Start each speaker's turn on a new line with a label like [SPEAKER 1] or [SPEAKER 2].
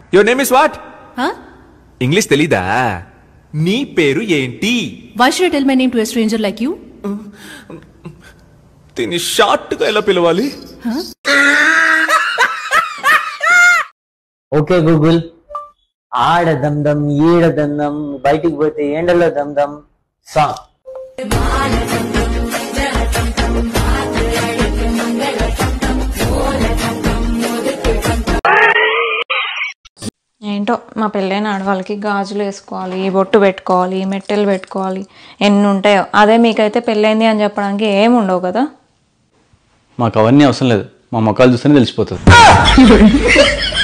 [SPEAKER 1] Your name is what
[SPEAKER 2] Huh?
[SPEAKER 1] English తెలీదా నీ పేరు ఏంటి
[SPEAKER 2] Why should I tell my name to a stranger like you?
[SPEAKER 1] దీన్ని short గా ఎలా పిలవాలి
[SPEAKER 3] ఓకే గూగుల్ ఆడ దమ్దం ఈడ దమ్దం బయటికి పోతే ఎండలో దమ్దం సాంగ్
[SPEAKER 4] ఏంటో మా పెళ్ళైన ఆడవాళ్ళకి గాజులు వేసుకోవాలి బొట్టు పెట్టుకోవాలి మెట్టెలు పెట్టుకోవాలి ఎన్ని ఉంటాయో అదే మీకైతే పెళ్ళైంది అని చెప్పడానికి ఏమి ఉండవు కదా
[SPEAKER 5] మాకు అవన్నీ అవసరం లేదు మా మొక్కలు చూస్తేనే తెలిసిపోతుంది